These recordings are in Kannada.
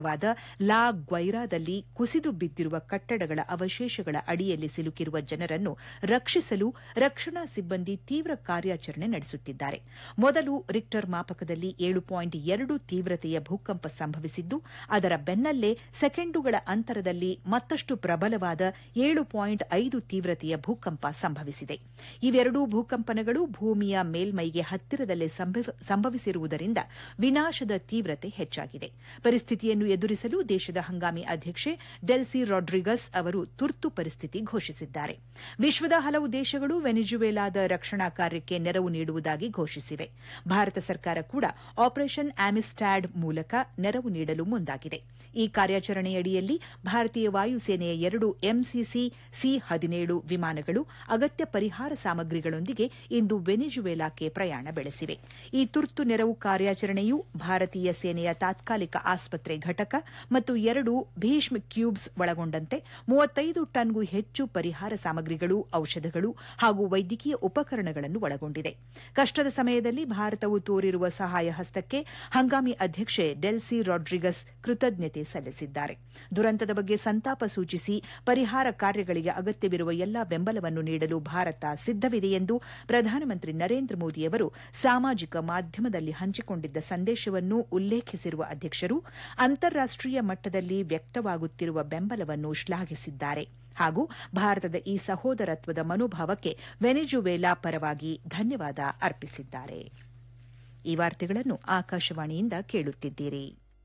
ವಾದ ಲಾ ಗ್ವೈರಾದಲ್ಲಿ ಕುಸಿದು ಬಿದ್ದಿರುವ ಕಟ್ಟಡಗಳ ಅವಶೇಷಗಳ ಅಡಿಯಲ್ಲಿ ಸಿಲುಕಿರುವ ಜನರನ್ನು ರಕ್ಷಿಸಲು ರಕ್ಷಣಾ ಸಿಬ್ಬಂದಿ ತೀವ್ರ ಕಾರ್ಯಾಚರಣೆ ನಡೆಸುತ್ತಿದ್ದಾರೆ ಮೊದಲು ರಿಕ್ಟರ್ ಮಾಪಕದಲ್ಲಿ ಏಳು ಪಾಯಿಂಟ್ ಎರಡು ತೀವ್ರತೆಯ ಭೂಕಂಪ ಸಂಭವಿಸಿದ್ದು ಅದರ ಬೆನ್ನಲ್ಲೇ ಸೆಕೆಂಡುಗಳ ಅಂತರದಲ್ಲಿ ಮತ್ತಷ್ಟು ಪ್ರಬಲವಾದ ಏಳು ಪಾಯಿಂಟ್ ಐದು ತೀವ್ರತೆಯ ಭೂಕಂಪ ಸಂಭವಿಸಿದೆ ಇವೆರಡೂ ಭೂಕಂಪನಗಳು ಭೂಮಿಯ ಮೇಲ್ಮೈಗೆ ಹತ್ತಿರದಲ್ಲೇ ಸಂಭವಿಸಿರುವುದರಿಂದ ವಿನಾಶದ ತೀವ್ರತೆ ಹೆಚ್ಚಾಗಿದೆ ಪರಿಸ್ಥಿತಿಯನ್ನು ಎದುರಿಸಲು ದೇಶದ ಹಂಗಾಮಿ ಅಧ್ಯಕ್ಷೆ ಡೆಲ್ಸಿ ರಾಡ್ರಿಗಸ್ ಅವರು ತುರ್ತು ಪರಿಸ್ಥಿತಿ ಘೋಷಿಸಿದ್ದಾರೆ ವಿಶ್ವದ ಹಲವು ದೇಶಗಳು ವೆನಿಜುವೆಲಾದ ರಕ್ಷಣಾ ಕಾರ್ಯಕ್ಕೆ ನೆರವು ನೀಡುವುದಾಗಿ ಘೋಷಿಸಿವೆ ಭಾರತ ಸರ್ಕಾರ ಕೂಡ ಆಪರೇಷನ್ ಆಮಿಸ್ಟ್ಯಾಡ್ ಮೂಲಕ ನೆರವು ನೀಡಲು ಮುಂದಾಗಿದೆ ಈ ಕಾರ್ಯಾಚರಣೆಯಡಿಯಲ್ಲಿ ಭಾರತೀಯ ವಾಯುಸೇನೆಯ ಎರಡು ಎಂಸಿಸಿ ಸಿ ಹದಿನೇಳು ವಿಮಾನಗಳು ಅಗತ್ಯ ಪರಿಹಾರ ಸಾಮಗ್ರಿಗಳೊಂದಿಗೆ ಇಂದು ವೆನಿಜುವೆಲಾಕ್ಕೆ ಪ್ರಯಾಣ ಬೆಳೆಸಿವೆ ಈ ತುರ್ತು ನೆರವು ಕಾರ್ಯಾಚರಣೆಯು ಭಾರತೀಯ ಸೇನೆಯ ತಾತ್ಕಾಲಿಕ ಆಸ್ಪತ್ರೆ ಘಟಕ ಮತ್ತು ಎರಡು ಭೀಷ್ಮ ಕ್ಯೂಬ್ಸ್ ಒಳಗೊಂಡಂತೆ ಮೂವತ್ತೈದು ಟನ್ಗೂ ಹೆಚ್ಚು ಪರಿಹಾರ ಸಾಮಗ್ರಿಗಳು ಔಷಧಗಳು ಹಾಗೂ ವೈದ್ಯಕೀಯ ಉಪಕರಣಗಳನ್ನು ಒಳಗೊಂಡಿದೆ ಕಷ್ಟದ ಸಮಯದಲ್ಲಿ ಭಾರತವು ತೋರಿರುವ ಸಹಾಯ ಹಸ್ತಕ್ಕೆ ಹಂಗಾಮಿ ಅಧ್ಯಕ್ಷೆ ಡೆಲ್ಸಿ ರಾಡ್ರಿಗಸ್ ಕೃತಜ್ಞತೆ ಸಲ್ಲಿಸಿದ್ದಾರೆ ದುರಂತದ ಬಗ್ಗೆ ಸಂತಾಪ ಸೂಚಿಸಿ ಪರಿಹಾರ ಕಾರ್ಯಗಳಿಗೆ ಅಗತ್ಯವಿರುವ ಎಲ್ಲಾ ಬೆಂಬಲವನ್ನು ನೀಡಲು ಭಾರತ ಸಿದ್ದವಿದೆ ಎಂದು ಪ್ರಧಾನಮಂತ್ರಿ ನರೇಂದ್ರ ಮೋದಿಯವರು ಸಾಮಾಜಿಕ ಮಾಧ್ಯಮದಲ್ಲಿ ಹಂಚಿಕೊಂಡಿದ್ದ ಸಂದೇಶವನ್ನು ಉಲ್ಲೇಖಿಸಿರುವ ಅಧ್ಯಕ್ಷರು ಅಂತಾರಾಷ್ಟೀಯ ಮಟ್ಟದಲ್ಲಿ ವ್ಯಕ್ತವಾಗುತ್ತಿರುವ ಬೆಂಬಲವನ್ನು ಶ್ಲಾಘಿಸಿದ್ದಾರೆ ಹಾಗೂ ಭಾರತದ ಈ ಸಹೋದರತ್ವದ ಮನೋಭಾವಕ್ಕೆ ವೆನಿಜುವೆಲಾ ಪರವಾಗಿ ಧನ್ಯವಾದ ಅರ್ಪಿಸಿದ್ದಾರೆ ಈ ವಾರ್ತೆಗಳನ್ನು ಆಕಾಶವಾಣಿಯಿಂದ ಕೇಳುತ್ತಿದ್ದೀರಿ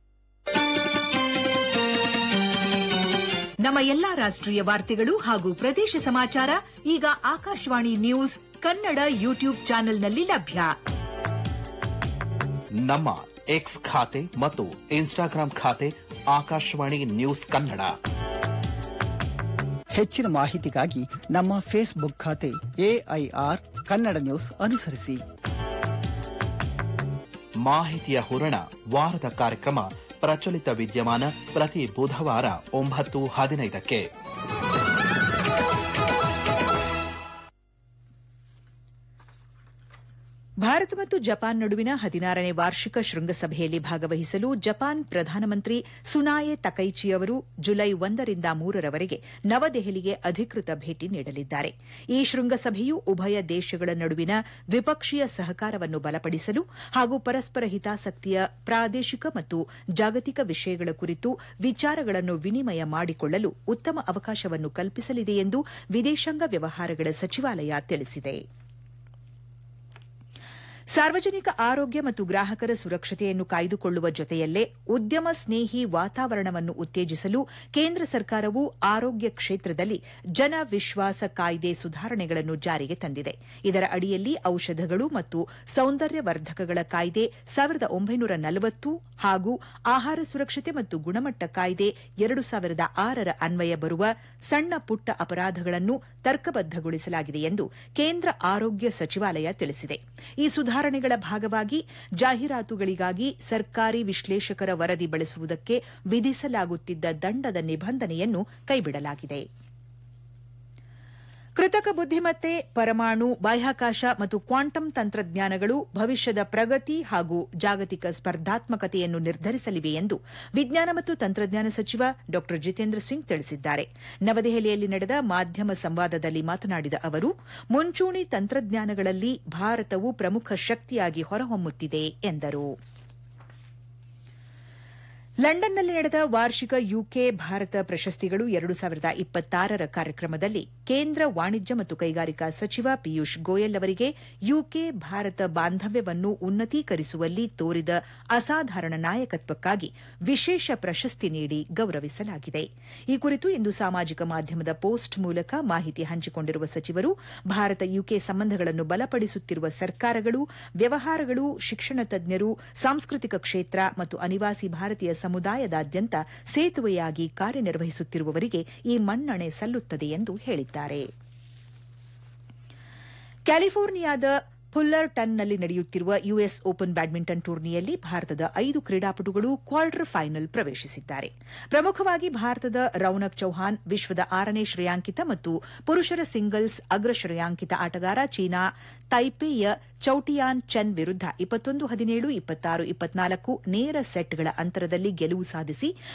ನಮ್ಮ ಎಲ್ಲಾ ರಾಷ್ಟ್ರೀಯ ವಾರ್ತೆಗಳು ಹಾಗೂ ಪ್ರದೇಶ ಸಮಾಚಾರ ಈಗ ಆಕಾಶವಾಣಿ ನ್ಯೂಸ್ ಕನ್ನಡ ಯೂಟ್ಯೂಬ್ ಚಾನೆಲ್ನಲ್ಲಿ ಲಭ್ಯ ನಮ್ಮ ಎಕ್ಸ್ ಖಾತೆ ಮತ್ತು ಇನ್ಸ್ಟಾಗ್ರಾಂ ಖಾತೆ ಆಕಾಶವಾಣಿ ನ್ಯೂಸ್ ಕನ್ನಡ ಹೆಚ್ಚಿನ ಮಾಹಿತಿಗಾಗಿ ನಮ್ಮ ಫೇಸ್ಬುಕ್ ಖಾತೆ ಎಐಆರ್ ಕನ್ನಡ ನ್ಯೂಸ್ ಅನುಸರಿಸಿ ಮಾಹಿತಿಯ ಹೂರಣ ವಾರದ ಕಾರ್ಯಕ್ರಮ ಪ್ರಚಲಿತ ವಿದ್ಯಮಾನ ಪ್ರತಿ ಬುಧವಾರ ಒಂಬತ್ತು ಹದಿನೈದಕ್ಕೆ ಭಾರತ ಮತ್ತು ಜಪಾನ್ ನಡುವಿನ ಹದಿನಾರನೇ ವಾರ್ಷಿಕ ಶೃಂಗಸಭೆಯಲ್ಲಿ ಭಾಗವಹಿಸಲು ಜಪಾನ್ ಪ್ರಧಾನಮಂತ್ರಿ ಸುನಾಯೆ ತಕೈಚಿ ಅವರು ಜುಲೈ ಒಂದರಿಂದ ಮೂರರವರೆಗೆ ನವದೆಹಲಿಗೆ ಅಧಿಕೃತ ಭೇಟಿ ನೀಡಲಿದ್ದಾರೆ ಈ ಶೃಂಗಸಭೆಯು ಉಭಯ ದೇಶಗಳ ನಡುವಿನ ದ್ವಿಪಕ್ಷೀಯ ಸಹಕಾರವನ್ನು ಬಲಪಡಿಸಲು ಹಾಗೂ ಪರಸ್ಪರ ಹಿತಾಸಕ್ತಿಯ ಪ್ರಾದೇಶಿಕ ಮತ್ತು ಜಾಗತಿಕ ವಿಷಯಗಳ ಕುರಿತು ವಿಚಾರಗಳನ್ನು ವಿನಿಮಯ ಮಾಡಿಕೊಳ್ಳಲು ಉತ್ತಮ ಅವಕಾಶವನ್ನು ಕಲ್ಪಿಸಲಿದೆ ಎಂದು ವಿದೇಶಾಂಗ ವ್ಯವಹಾರಗಳ ಸಚಿವಾಲಯ ತಿಳಿಸಿದೆ ಸಾರ್ವಜನಿಕ ಆರೋಗ್ಯ ಮತ್ತು ಗ್ರಾಹಕರ ಸುರಕ್ಷತೆಯನ್ನು ಕಾಯ್ದುಕೊಳ್ಳುವ ಜೊತೆಯಲ್ಲೇ ಉದ್ಯಮ ಸ್ನೇಹಿ ವಾತಾವರಣವನ್ನು ಉತ್ತೇಜಿಸಲು ಕೇಂದ್ರ ಸರ್ಕಾರವು ಆರೋಗ್ಯ ಕ್ಷೇತ್ರದಲ್ಲಿ ಜನ ವಿಶ್ವಾಸ ಕಾಯ್ದೆ ಸುಧಾರಣೆಗಳನ್ನು ಜಾರಿಗೆ ತಂದಿದೆ ಇದರ ಅಡಿಯಲ್ಲಿ ಔಷಧಗಳು ಮತ್ತು ಸೌಂದರ್ಯವರ್ಧಕಗಳ ಕಾಯ್ದೆ ಸಾವಿರದ ಒಂಬೈನೂರ ನಲವತ್ತು ಹಾಗೂ ಆಹಾರ ಸುರಕ್ಷತೆ ಮತ್ತು ಗುಣಮಟ್ಟ ಕಾಯ್ದೆ ಎರಡು ಸಾವಿರದ ಆರರ ಅನ್ವಯ ಬರುವ ಸಣ್ಣ ಪುಟ್ಟ ಅಪರಾಧಗಳನ್ನು ತರ್ಕಬದ್ದಗೊಳಿಸಲಾಗಿದೆ ಎಂದು ಕೇಂದ್ರ ಆರೋಗ್ಯ ಸಚಿವಾಲಯ ತಿಳಿಸಿದೆ ಈ ಸುಧಾರಣೆಗಳ ಭಾಗವಾಗಿ ಜಾಹೀರಾತುಗಳಿಗಾಗಿ ಸರ್ಕಾರಿ ವಿಶ್ಲೇಷಕರ ವರದಿ ಬಳಸುವುದಕ್ಕೆ ವಿಧಿಸಲಾಗುತ್ತಿದ್ದ ದಂಡದ ನಿಬಂಧನೆಯನ್ನು ಕೈಬಿಡಲಾಗಿದೆ ಕೃತಕ ಬುದ್ದಿಮತ್ತೆ ಪರಮಾಣು ಬಾಹ್ಯಾಕಾಶ ಮತ್ತು ಕ್ವಾಂಟಮ್ ತಂತ್ರಜ್ಞಾನಗಳು ಭವಿಷ್ಯದ ಪ್ರಗತಿ ಹಾಗೂ ಜಾಗತಿಕ ಸ್ಪರ್ಧಾತ್ಮಕತೆಯನ್ನು ನಿರ್ಧರಿಸಲಿವೆ ಎಂದು ವಿಜ್ಞಾನ ಮತ್ತು ತಂತ್ರಜ್ಞಾನ ಸಚಿವ ಡಾ ಜಿತೇಂದ್ರ ಸಿಂಗ್ ತಿಳಿಸಿದ್ದಾರೆ ನವದೆಹಲಿಯಲ್ಲಿ ನಡೆದ ಮಾಧ್ಯಮ ಸಂವಾದದಲ್ಲಿ ಮಾತನಾಡಿದ ಅವರು ಮುಂಚೂಣಿ ತಂತ್ರಜ್ಞಾನಗಳಲ್ಲಿ ಭಾರತವು ಪ್ರಮುಖ ಶಕ್ತಿಯಾಗಿ ಹೊರಹೊಮ್ಮುತ್ತಿದೆ ಎಂದರು ಲಂಡನ್ನಲ್ಲಿ ನಡೆದ ವಾರ್ಷಿಕ ಯುಕೆ ಭಾರತ ಪ್ರಶಸ್ತಿಗಳು ಎರಡು ಸಾವಿರದ ಇಪ್ಪತ್ತಾರರ ಕಾರ್ಯಕ್ರಮದಲ್ಲಿ ಕೇಂದ್ರ ವಾಣಿಜ್ಯ ಮತ್ತು ಕೈಗಾರಿಕಾ ಸಚಿವ ಪಿಯೂಷ್ ಗೋಯಲ್ ಅವರಿಗೆ ಯುಕೆ ಭಾರತ ಬಾಂಧವ್ಯವನ್ನು ಉನ್ನತೀಕರಿಸುವಲ್ಲಿ ತೋರಿದ ಅಸಾಧಾರಣ ನಾಯಕತ್ವಕ್ಕಾಗಿ ವಿಶೇಷ ಪ್ರಶಸ್ತಿ ನೀಡಿ ಗೌರವಿಸಲಾಗಿದೆ ಈ ಕುರಿತು ಇಂದು ಸಾಮಾಜಿಕ ಮಾಧ್ಯಮದ ಪೋಸ್ಟ್ ಮೂಲಕ ಮಾಹಿತಿ ಹಂಚಿಕೊಂಡಿರುವ ಸಚಿವರು ಭಾರತ ಯುಕೆ ಸಂಬಂಧಗಳನ್ನು ಬಲಪಡಿಸುತ್ತಿರುವ ಸರ್ಕಾರಗಳು ವ್ಯವಹಾರಗಳು ಶಿಕ್ಷಣ ತಜ್ಞರು ಸಾಂಸ್ಕೃತಿಕ ಕ್ಷೇತ್ರ ಮತ್ತು ಅನಿವಾಸಿ ಭಾರತೀಯ ಸಮುದಾಯದಾದ್ಯಂತ ಸೇತುವೆಯಾಗಿ ಕಾರ್ಯನಿರ್ವಹಿಸುತ್ತಿರುವವರಿಗೆ ಈ ಮನ್ನಣೆ ಸಲ್ಲುತ್ತದೆ ಎಂದು ಹೇಳಿದ್ದಾರೆ ಕ್ಯಾಲಿಫೋರ್ನಿಯಾದ ಫುಲ್ಲರ್ಟನ್ನಲ್ಲಿ ನಡೆಯುತ್ತಿರುವ ಯುಎಸ್ ಓಪನ್ ಬ್ಯಾಡ್ಮಿಂಟನ್ ಟೂರ್ನಿಯಲ್ಲಿ ಭಾರತದ ಐದು ಕ್ರೀಡಾಪಟುಗಳು ಕ್ವಾರ್ಟರ್ ಫೈನಲ್ ಪ್ರವೇಶಿಸಿದ್ದಾರೆ ಪ್ರಮುಖವಾಗಿ ಭಾರತದ ರೌನಕ್ ಚೌಹಾನ್ ವಿಶ್ವದ ಆರನೇ ಶ್ರೇಯಾಂಕಿತ ಮತ್ತು ಪುರುಷರ ಸಿಂಗಲ್ಸ್ ಅಗ್ರ ಶ್ರೇಯಾಂಕಿತ ಆಟಗಾರ ಚೀನಾ ತೈಪೇಯ ಚೌಟಿಯಾನ್ ಚೆನ್ ವಿರುದ್ಧ ಇಪ್ಪತ್ತೊಂದು ಹದಿನೇಳು ಇಪ್ಪತ್ತಾರು ಇಪ್ಪತ್ನಾಲ್ಕು ನೇರ ಸೆಟ್ಗಳ ಅಂತರದಲ್ಲಿ ಗೆಲುವು ಸಾಧಿಸಿ